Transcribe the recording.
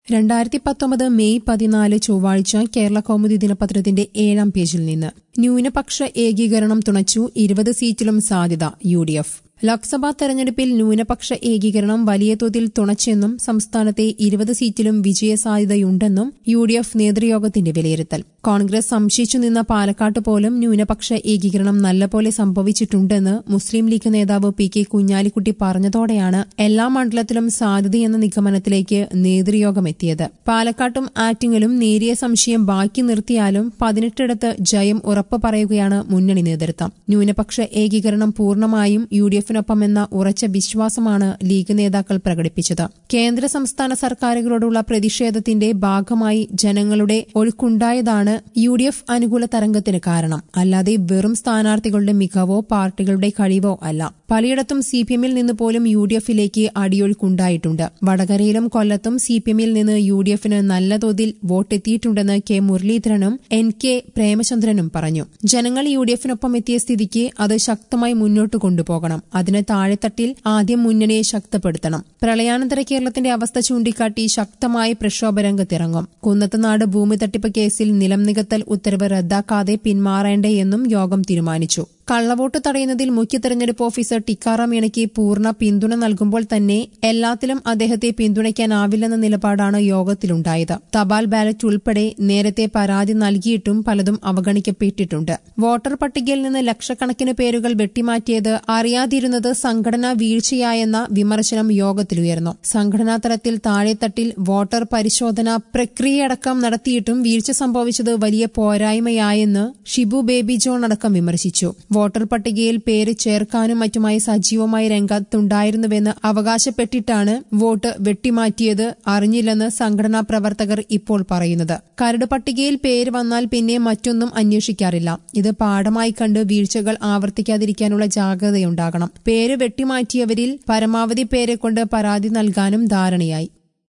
രണ്ടായിരത്തി പത്തൊമ്പത് മെയ് പതിനാല് ചൊവ്വാഴ്ച കേരള കൗമുദി ദിനപത്രത്തിന്റെ ഏഴാം പേജിൽ നിന്ന് ന്യൂനപക്ഷ ഏകീകരണം തുണച്ചു ഇരുപത് സീറ്റിലും സാധ്യത യു ഡി എഫ് ലോക്സഭാ തെരഞ്ഞെടുപ്പിൽ ന്യൂനപക്ഷ ഏകീകരണം വലിയ തോതിൽ തുണച്ചെന്നും സംസ്ഥാനത്തെ ഇരുപത് സീറ്റിലും വിജയസാധ്യതയുണ്ടെന്നും യു ഡി എഫ് നേതൃയോഗത്തിന്റെ വിലയിരുത്തൽ കോൺഗ്രസ് സംശയിച്ചു നിന്ന പാലക്കാട്ട് പോലും ന്യൂനപക്ഷ ഏകീകരണം നല്ലപോലെ സംഭവിച്ചിട്ടുണ്ടെന്ന് മുസ്ലിം ലീഗ് നേതാവ് പി കെ കുഞ്ഞാലിക്കുട്ടി പറഞ്ഞതോടെയാണ് എല്ലാ മണ്ഡലത്തിലും സാധ്യതയെന്ന നിഗമനത്തിലേക്ക് നേതൃയോഗം എത്തിയത് പാലക്കാട്ടും ആറ്റിങ്ങലും നേരിയ സംശയം ബാക്കി നിർത്തിയാലും പതിനെട്ടിടത്ത് ജയം ഉറപ്പ് പറയുകയാണ് മുന്നണി നേതൃത്വം ന്യൂനപക്ഷ ഏകീകരണം പൂർണ്ണമായും യു ഡി എഫിനൊപ്പമെന്ന ഉറച്ച വിശ്വാസമാണ് ലീഗ് നേതാക്കൾ പ്രകടിപ്പിച്ചത് കേന്ദ്ര സംസ്ഥാന സർക്കാരുകളോടുള്ള പ്രതിഷേധത്തിന്റെ ഭാഗമായി ജനങ്ങളുടെ ഒഴുക്കുണ്ടായതാണ് യു ഡി എഫ് അനുകൂല തരംഗത്തിന് കാരണം അല്ലാതെ വെറും സ്ഥാനാർത്ഥികളുടെ മികവോ പാർട്ടികളുടെ കഴിവോ അല്ല പലയിടത്തും സി പി എമ്മിൽ നിന്ന് പോലും യു ഡി എഫിലേക്ക് അടിയൊഴുക്കുണ്ടായിട്ടുണ്ട് വടകരയിലും കൊല്ലത്തും സി പി എമ്മിൽ നിന്ന് യു ഡി എഫിന് നല്ല തോതിൽ വോട്ടെത്തിയിട്ടുണ്ടെന്ന് കെ മുരളീധരനും എൻ കെ പ്രേമചന്ദ്രനും പറഞ്ഞു ജനങ്ങൾ യു ഡി എഫിനൊപ്പം എത്തിയ സ്ഥിതിക്ക് അത് ശക്തമായി മുന്നോട്ട് കൊണ്ടുപോകണം അതിന് താഴെത്തട്ടിൽ ആദ്യം മുന്നണിയെ ശക്തപ്പെടുത്തണം പ്രളയാനന്തര കേരളത്തിന്റെ അവസ്ഥ ചൂണ്ടിക്കാട്ടി ശക്തമായി പ്രക്ഷോഭരംഗത്തിറങ്ങും കുന്നത്തുനാട് ഭൂമി തട്ടിപ്പ് കേസിൽ നിലം നികത്തൽ ഉത്തരവ് റദ്ദാക്കാതെ പിന്മാറേണ്ടേ എന്നും യോഗം തീരുമാനിച്ചു കള്ളവോട്ട് തടയുന്നതിൽ മുഖ്യ തെരഞ്ഞെടുപ്പ് ഓഫീസർ ടിക്കാറാം മീണയ്ക്ക് പൂർണ്ണ പിന്തുണ നൽകുമ്പോൾ തന്നെ എല്ലാത്തിലും അദ്ദേഹത്തെ പിന്തുണയ്ക്കാനാവില്ലെന്ന നിലപാടാണ് യോഗത്തിലുണ്ടായത് തപാൽ ബാലറ്റ് ഉൾപ്പെടെ നേരത്തെ പരാതി നൽകിയിട്ടും പലതും അവഗണിക്കപ്പെട്ടിട്ടുണ്ട് വോട്ടർ പട്ടികയിൽ നിന്ന് ലക്ഷക്കണക്കിന് പേരുകൾ വെട്ടിമാറ്റിയത് അറിയാതിരുന്നത് സംഘടനാ വീഴ്ചയായെന്ന വിമർശനം യോഗത്തിലുയർന്നു സംഘടനാ തലത്തിൽ താഴെത്തട്ടിൽ വോട്ടർ പരിശോധന പ്രക്രിയയടക്കം നടത്തിയിട്ടും വീഴ്ച സംഭവിച്ചത് വലിയ പോരായ്മയായെന്ന് ഷിബു ബേബി ജോൺ അടക്കം വിമർശിച്ചു വോട്ടർ പട്ടികയിൽ പേര് ചേർക്കാനും മറ്റുമായി സജീവമായി രംഗത്തുണ്ടായിരുന്നുവെന്ന് അവകാശപ്പെട്ടിട്ടാണ് വോട്ട് വെട്ടിമാറ്റിയത് അറിഞ്ഞില്ലെന്ന് സംഘടനാ പ്രവർത്തകർ ഇപ്പോൾ പറയുന്നത് കരട് പട്ടികയിൽ പേര് വന്നാൽ പിന്നെ മറ്റൊന്നും അന്വേഷിക്കാറില്ല ഇത് പാഠമായി കണ്ട് വീഴ്ചകൾ ആവർത്തിക്കാതിരിക്കാനുള്ള ജാഗ്രതയുണ്ടാകണം പേര് വെട്ടിമാറ്റിയവരിൽ പരമാവധി പേരെ കൊണ്ട് പരാതി നൽകാനും ധാരണയായി